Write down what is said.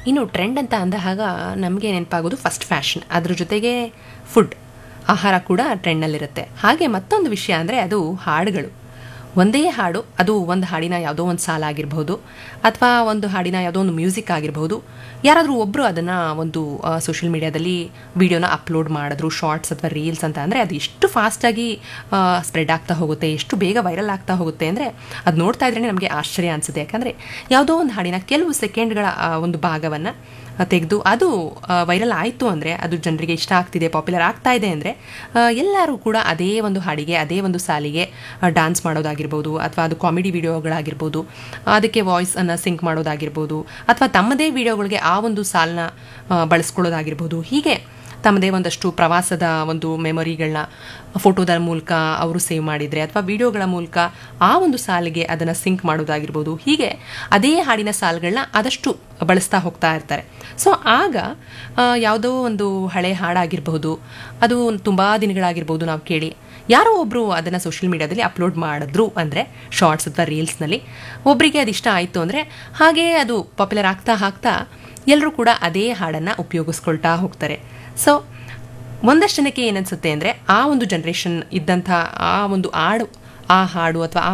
ಇನ್ನು ಟ್ರೆಂಡ್ ಅಂತ ಅಂದಾಗ ನಮಗೆ ನೆನಪಾಗೋದು ಫಸ್ಟ್ ಫ್ಯಾಷನ್ ಅದ್ರ ಜೊತೆಗೆ ಫುಡ್ ಆಹಾರ ಕೂಡ ಟ್ರೆಂಡ್ನಲ್ಲಿರುತ್ತೆ ಹಾಗೆ ಮತ್ತೊಂದು ವಿಷಯ ಅಂದರೆ ಅದು ಹಾಡುಗಳು ಒಂದೇ ಹಾಡು ಅದು ಒಂದು ಹಾಡಿನ ಯಾವುದೋ ಒಂದು ಸಾಲ ಆಗಿರ್ಬೋದು ಅಥವಾ ಒಂದು ಹಾಡಿನ ಯಾವುದೋ ಒಂದು ಮ್ಯೂಸಿಕ್ ಆಗಿರ್ಬೋದು ಯಾರಾದರೂ ಒಬ್ಬರು ಅದನ್ನು ಒಂದು ಸೋಷಿಯಲ್ ಮೀಡಿಯಾದಲ್ಲಿ ವಿಡಿಯೋನ ಅಪ್ಲೋಡ್ ಮಾಡಿದ್ರು ಶಾರ್ಟ್ಸ್ ಅಥವಾ ರೀಲ್ಸ್ ಅಂತ ಅಂದರೆ ಅದು ಎಷ್ಟು ಫಾಸ್ಟಾಗಿ ಸ್ಪ್ರೆಡ್ ಆಗ್ತಾ ಹೋಗುತ್ತೆ ಎಷ್ಟು ಬೇಗ ವೈರಲ್ ಆಗ್ತಾ ಹೋಗುತ್ತೆ ಅಂದರೆ ಅದು ನೋಡ್ತಾ ಇದ್ರೇ ನಮಗೆ ಆಶ್ಚರ್ಯ ಅನಿಸುತ್ತೆ ಯಾಕಂದರೆ ಯಾವುದೋ ಒಂದು ಹಾಡಿನ ಕೆಲವು ಸೆಕೆಂಡ್ಗಳ ಆ, ಒಂದು ಭಾಗವನ್ನು ತೆಗೆದು ಅದು ವೈರಲ್ ಆಯಿತು ಅಂದರೆ ಅದು ಜನರಿಗೆ ಇಷ್ಟ ಆಗ್ತಿದೆ ಪಾಪ್ಯುಲರ್ ಆಗ್ತಾ ಇದೆ ಅಂದರೆ ಎಲ್ಲರೂ ಕೂಡ ಅದೇ ಒಂದು ಹಾಡಿಗೆ ಅದೇ ಒಂದು ಸಾಲಿಗೆ ಡ್ಯಾನ್ಸ್ ಮಾಡೋದಾಗಿರ್ಬೋದು ಅಥವಾ ಅದು ಕಾಮಿಡಿ ವಿಡಿಯೋಗಳಾಗಿರ್ಬೋದು ಅದಕ್ಕೆ ವಾಯ್ಸನ್ನು ಸಿಂಕ್ ಮಾಡೋದಾಗಿರ್ಬೋದು ಅಥವಾ ತಮ್ಮದೇ ವಿಡಿಯೋಗಳಿಗೆ ಆ ಒಂದು ಸಾಲನ್ನ ಬಳಸ್ಕೊಳ್ಳೋದಾಗಿರ್ಬೋದು ಹೀಗೆ ತಮ್ಮದೇ ಒಂದಷ್ಟು ಪ್ರವಾಸದ ಒಂದು ಮೆಮೊರಿಗಳನ್ನ ಫೋಟೋದ ಮೂಲಕ ಅವರು ಸೇವ್ ಮಾಡಿದರೆ ಅಥವಾ ವಿಡಿಯೋಗಳ ಮೂಲಕ ಆ ಒಂದು ಸಾಲಿಗೆ ಅದನ್ನು ಸಿಂಕ್ ಮಾಡೋದಾಗಿರ್ಬೋದು ಹೀಗೆ ಅದೇ ಹಾಡಿನ ಸಾಲುಗಳನ್ನ ಆದಷ್ಟು ಬಳಸ್ತಾ ಹೋಗ್ತಾ ಇರ್ತಾರೆ ಸೊ ಆಗ ಆ, ಯಾವುದೋ ಒಂದು ಹಳೆ ಹಾಡಾಗಿರಬಹುದು ಅದು ತುಂಬ ದಿನಗಳಾಗಿರ್ಬೋದು ನಾವು ಕೇಳಿ ಯಾರೋ ಒಬ್ಬರು ಅದನ್ನು ಸೋಷಿಯಲ್ ಮೀಡಿಯಾದಲ್ಲಿ ಅಪ್ಲೋಡ್ ಮಾಡಿದ್ರು ಅಂದರೆ ಶಾರ್ಟ್ಸ್ ಅಥವಾ ರೀಲ್ಸ್ನಲ್ಲಿ ಒಬ್ಬರಿಗೆ ಅದು ಇಷ್ಟ ಆಯಿತು ಅಂದರೆ ಹಾಗೇ ಅದು ಪಾಪ್ಯುಲರ್ ಆಗ್ತಾ ಆಗ್ತಾ ಎಲ್ಲರೂ ಕೂಡ ಅದೇ ಹಾಡನ್ನು ಉಪಯೋಗಿಸ್ಕೊಳ್ತಾ ಹೋಗ್ತಾರೆ ಸೊ ಒಂದಷ್ಟು ಜನಕ್ಕೆ ಏನನ್ಸುತ್ತೆ ಅಂದರೆ ಆ ಒಂದು ಜನ್ರೇಷನ್ ಇದ್ದಂಥ ಆ ಒಂದು ಹಾಡು ಆ ಹಾಡು ಅಥವಾ ಆ